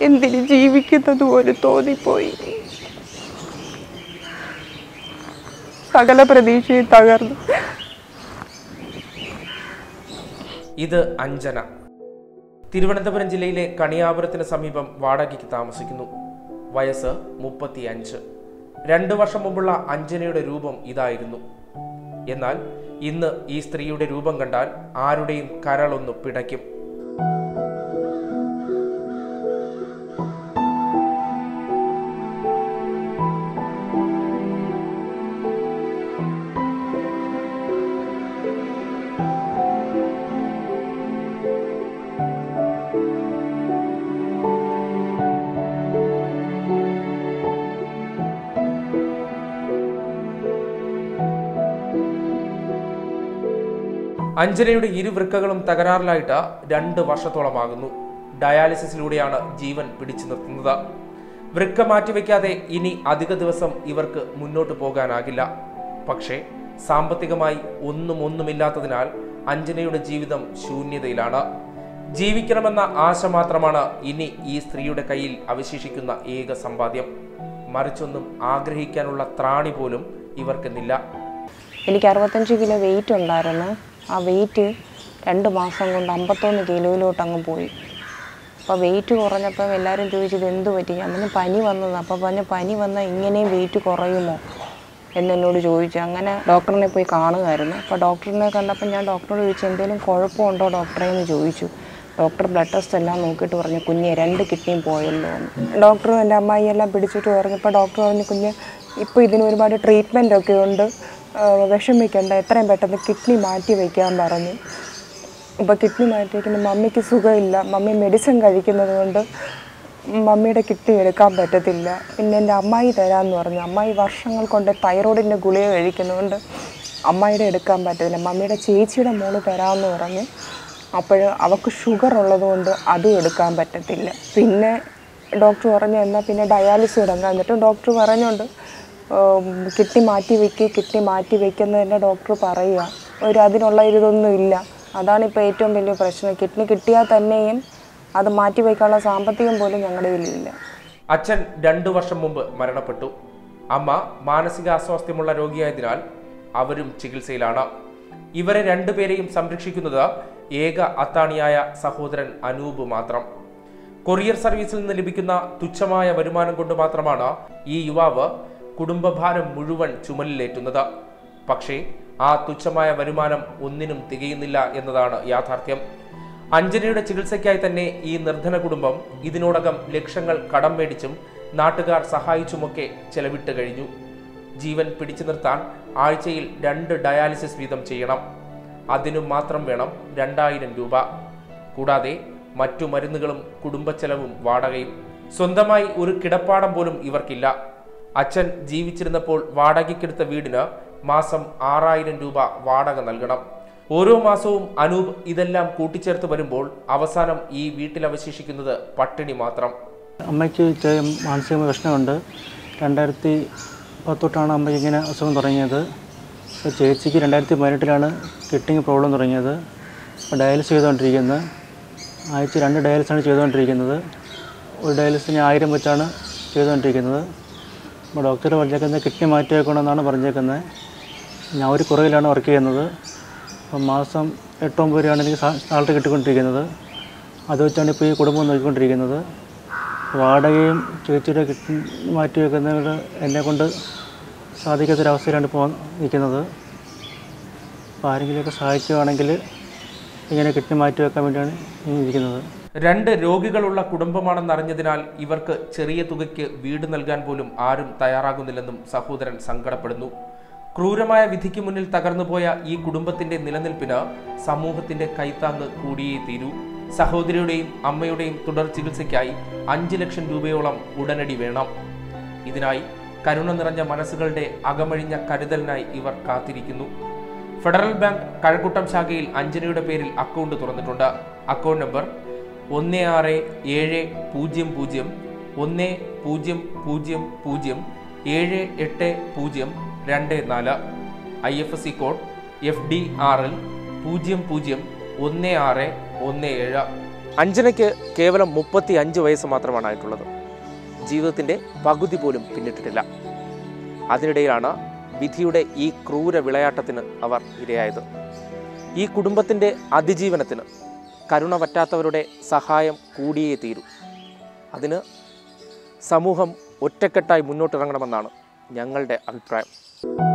എന്തിന് ജീവിക്കുന്നത് പോലും തോന്നിപ്പോയി സകല പ്രതീക്ഷയും തകർന്നു ഇത് അഞ്ജന തിരുവനന്തപുരം ജില്ലയിലെ കണിയാപുരത്തിന് സമീപം വാടകയ്ക്ക് താമസിക്കുന്നു വയസ്സ് മുപ്പത്തിയഞ്ച് രണ്ടു വർഷം മുമ്പുള്ള അഞ്ജനയുടെ രൂപം ഇതായിരുന്നു എന്നാൽ ഇന്ന് ഈ സ്ത്രീയുടെ രൂപം കണ്ടാൽ ആരുടെയും കരളൊന്ന് പിടയ്ക്കും അഞ്ജനയുടെ ഇരു വൃക്കകളും തകരാറിലായിട്ട് രണ്ട് വർഷത്തോളമാകുന്നു ഡയാലിസിസിലൂടെയാണ് ജീവൻ പിടിച്ചു നിർത്തുന്നത് വൃക്ക മാറ്റിവെക്കാതെ ഇനി അധിക ദിവസം ഇവർക്ക് മുന്നോട്ട് പോകാനാകില്ല പക്ഷേ സാമ്പത്തികമായി ഒന്നും ഒന്നുമില്ലാത്തതിനാൽ അഞ്ജനയുടെ ജീവിതം ശൂന്യതയിലാണ് ജീവിക്കണമെന്ന ആശ മാത്രമാണ് ഇനി ഈ സ്ത്രീയുടെ കയ്യിൽ അവശേഷിക്കുന്ന ഏക സമ്പാദ്യം മറിച്ചൊന്നും ആഗ്രഹിക്കാനുള്ള ത്രാണി പോലും ഇവർക്കെന്നില്ല എനിക്ക് അറുപത്തഞ്ച് കിലോ വെയിറ്റ് ഉണ്ടായിരുന്നു ആ വെയിറ്റ് രണ്ട് മാസം കൊണ്ട് അമ്പത്തൊന്ന് കിലോയിലോട്ട് അങ്ങ് പോയി അപ്പോൾ വെയിറ്റ് കുറഞ്ഞപ്പോൾ എല്ലാവരും ചോദിച്ചത് എന്ത് പറ്റി ഞാൻ പറഞ്ഞു പനി വന്നത് അപ്പോൾ പറഞ്ഞു പനി വന്നാൽ ഇങ്ങനെയും വെയിറ്റ് കുറയുമോ എന്നെന്നോട് ചോദിച്ചു അങ്ങനെ ഡോക്ടറിനെ പോയി കാണുമായിരുന്നു അപ്പോൾ ഡോക്ടറിനെ കണ്ടപ്പോൾ ഞാൻ ഡോക്ടറോട് ചോദിച്ചു എന്തെങ്കിലും കുഴപ്പമുണ്ടോ ഡോക്ടറെ എന്ന് ചോദിച്ചു ഡോക്ടർ ബ്ലഡ് ടെസ്റ്റ് എല്ലാം നോക്കിയിട്ട് പറഞ്ഞു കുഞ്ഞെ രണ്ട് കിഡ്നിയും പോയല്ലോ എന്ന് ഡോക്ടറും എൻ്റെ അമ്മായി എല്ലാം പിടിച്ചിട്ട് പറഞ്ഞപ്പോൾ ഡോക്ടർ പറഞ്ഞു കുഞ്ഞ് ഇപ്പോൾ ഇതിന് ഒരുപാട് ട്രീറ്റ്മെൻ്റ് ഒക്കെ ഉണ്ട് ആ, വിഷമിക്കണ്ട എത്രയും പെട്ടെന്ന് കിഡ്നി മാറ്റി വയ്ക്കാൻ പറഞ്ഞു ഇപ്പോൾ കിഡ്നി മാറ്റി വയ്ക്കുന്ന മമ്മിക്ക് സുഖമില്ല മമ്മി മെഡിസിൻ കഴിക്കുന്നത് കൊണ്ട് മമ്മിയുടെ കിഡ്നി എടുക്കാൻ പറ്റത്തില്ല പിന്നെ എൻ്റെ അമ്മായി തരാമെന്ന് പറഞ്ഞു അമ്മായി വർഷങ്ങൾ കൊണ്ട് തൈറോയിഡിൻ്റെ ഗുളിക കഴിക്കുന്നതുകൊണ്ട് അമ്മായിയുടെ എടുക്കാൻ പറ്റത്തില്ല മമ്മിയുടെ ചേച്ചിയുടെ മോള് തരാമെന്ന് പറഞ്ഞു അപ്പോൾ അവൾക്ക് ഷുഗർ ഉള്ളതുകൊണ്ട് അതും എടുക്കാൻ പറ്റത്തില്ല പിന്നെ ഡോക്ടർ പറഞ്ഞു എന്നാൽ പിന്നെ ഡയാലിസിസ് ഇടങ്ങാൻ എന്നിട്ട് ഡോക്ടർ പറഞ്ഞുകൊണ്ട് കിഡ്നി മാറ്റി വെക്കുക കിഡ്നി മാറ്റി വെക്കുന്നതിൻ്റെ ഡോക്ടർ പറയുക ഒരു അതിനുള്ള ഇതൊന്നും ഇല്ല അതാണ് ഇപ്പോൾ ഏറ്റവും വലിയ പ്രശ്നം കിഡ്നി കിട്ടിയാൽ തന്നെയും അത് മാറ്റി വയ്ക്കാനുള്ള സാമ്പത്തികം പോലും ഞങ്ങളുടെ കയ്യിലില്ല അച്ഛൻ രണ്ടു വർഷം മുമ്പ് മരണപ്പെട്ടു അമ്മ മാനസിക അസ്വാസ്ഥ്യമുള്ള രോഗിയായതിനാൽ അവരും ചികിത്സയിലാണ് ഇവരെ രണ്ടുപേരെയും സംരക്ഷിക്കുന്നത് ഏക അത്താണിയായ സഹോദരൻ അനൂപ് മാത്രം കൊറിയർ സർവീസിൽ നിന്ന് ലഭിക്കുന്ന തുച്ഛമായ വരുമാനം കൊണ്ട് മാത്രമാണ് ഈ യുവാവ് കുടുംബഭാരം മുഴുവൻ ചുമലിലേറ്റുന്നത് പക്ഷേ ആ തുച്ഛമായ വരുമാനം ഒന്നിനും തികയുന്നില്ല എന്നതാണ് യാഥാർത്ഥ്യം അഞ്ജനയുടെ ചികിത്സയ്ക്കായി തന്നെ ഈ നിർധന കുടുംബം ഇതിനോടകം ലക്ഷങ്ങൾ കടം മേടിച്ചും നാട്ടുകാർ സഹായിച്ചുമൊക്കെ ചെലവിട്ട് കഴിഞ്ഞു ജീവൻ പിടിച്ചു നിർത്താൻ ആഴ്ചയിൽ രണ്ട് ഡയാലിസിസ് വീതം ചെയ്യണം അതിനു മാത്രം വേണം രണ്ടായിരം രൂപ കൂടാതെ മറ്റു മരുന്നുകളും കുടുംബച്ചെലവും വാടകയും സ്വന്തമായി ഒരു കിടപ്പാടം പോലും ഇവർക്കില്ല അച്ഛൻ ജീവിച്ചിരുന്നപ്പോൾ വാടകയ്ക്കെടുത്ത വീടിന് മാസം ആറായിരം രൂപ വാടക നൽകണം ഓരോ മാസവും അനൂപ് ഇതെല്ലാം കൂട്ടിച്ചേർത്ത് വരുമ്പോൾ അവസാനം ഈ വീട്ടിൽ അവശേഷിക്കുന്നത് പട്ടിണി മാത്രം അമ്മയ്ക്ക് ചെറിയ മാനസികമായ പ്രശ്നമുണ്ട് രണ്ടായിരത്തി പത്തൊട്ടാണ് അമ്മയ്ക്ക് ഇങ്ങനെ അസുഖം തുടങ്ങിയത് അപ്പോൾ ചേച്ചിക്ക് രണ്ടായിരത്തി പതിനെട്ടിലാണ് കിഡ്നി പ്രോബ്ലം തുടങ്ങിയത് അപ്പോൾ ഡയാലിസിസ് ചെയ്തുകൊണ്ടിരിക്കുന്നത് ആഴ്ച രണ്ട് ഡയാലിസാണ് ചെയ്തുകൊണ്ടിരിക്കുന്നത് ഒരു ഡയാലിസിന് ആയിരം വെച്ചാണ് ചെയ്തുകൊണ്ടിരിക്കുന്നത് അപ്പോൾ ഡോക്ടർ പറഞ്ഞേക്കുന്നത് കിഡ്നി മാറ്റി വെക്കണമെന്നാണ് പറഞ്ഞേക്കുന്നത് ഞാൻ ഒരു കുറവിലാണ് വർക്ക് ചെയ്യുന്നത് അപ്പം മാസം എട്ടൊമ്പത് രൂപയാണ് എനിക്ക് സാലറി കിട്ടിക്കൊണ്ടിരിക്കുന്നത് അത് വെച്ചാണ് ഇപ്പോൾ ഈ കുടുംബം നോക്കിക്കൊണ്ടിരിക്കുന്നത് വാടകയും ചേച്ചിയുടെ കിട്ടി മാറ്റി വെക്കുന്നത് എന്നെ കൊണ്ട് സാധിക്കാത്തൊരവസ്ഥയിലാണ് ഇപ്പോൾ നിൽക്കുന്നത് അപ്പോൾ ആരെങ്കിലുമൊക്കെ സഹായിക്കുകയാണെങ്കിൽ ഇങ്ങനെ കിട്ടി മാറ്റി വെക്കാൻ വേണ്ടിയാണ് ഈ ഇരിക്കുന്നത് രണ്ട് രോഗികളുള്ള കുടുംബമാണെന്നറിഞ്ഞതിനാൽ ഇവർക്ക് ചെറിയ തുകയ്ക്ക് വീട് നൽകാൻ പോലും ആരും തയ്യാറാകുന്നില്ലെന്നും സഹോദരൻ സങ്കടപ്പെടുന്നു ക്രൂരമായ വിധിക്ക് മുന്നിൽ തകർന്നുപോയ ഈ കുടുംബത്തിന്റെ നിലനിൽപ്പിന് സമൂഹത്തിന്റെ കൈത്താങ്ങ് കൂടിയേ തീരൂ സഹോദരിയുടെയും അമ്മയുടെയും തുടർ ചികിത്സയ്ക്കായി അഞ്ച് ലക്ഷം രൂപയോളം ഉടനടി വേണം ഇതിനായി കരുണ നിറഞ്ഞ മനസ്സുകളുടെ അകമഴിഞ്ഞ കരുതലിനായി ഇവർ കാത്തിരിക്കുന്നു ഫെഡറൽ ബാങ്ക് കഴക്കൂട്ടം ശാഖയിൽ അഞ്ജനയുടെ പേരിൽ അക്കൗണ്ട് തുറന്നിട്ടുണ്ട് അക്കൗണ്ട് നമ്പർ ഒന്ന് ആറ് ഏഴ് പൂജ്യം പൂജ്യം ഒന്ന് പൂജ്യം പൂജ്യം പൂജ്യം ഏഴ് എട്ട് പൂജ്യം രണ്ട് നാല് I F S C code F D R L പൂജ്യം പൂജ്യം ഒന്ന് ആറ് ഒന്ന് ഏഴ് അഞ്ജനയ്ക്ക് കേവലം മുപ്പത്തി അഞ്ച് വയസ്സ് മാത്രമാണ് ആയിട്ടുള്ളത് ജീവിതത്തിൻ്റെ പകുതി പോലും പിന്നിട്ടിട്ടില്ല അതിനിടയിലാണ് വിധിയുടെ ഈ ക്രൂര വിളയാട്ടത്തിന് അവർ ഇരയായത് ഈ കുടുംബത്തിൻ്റെ അതിജീവനത്തിന് കരുണ പറ്റാത്തവരുടെ സഹായം കൂടിയേ തീരൂ അതിന് സമൂഹം ഒറ്റക്കെട്ടായി മുന്നോട്ടിറങ്ങണമെന്നാണ് ഞങ്ങളുടെ അഭിപ്രായം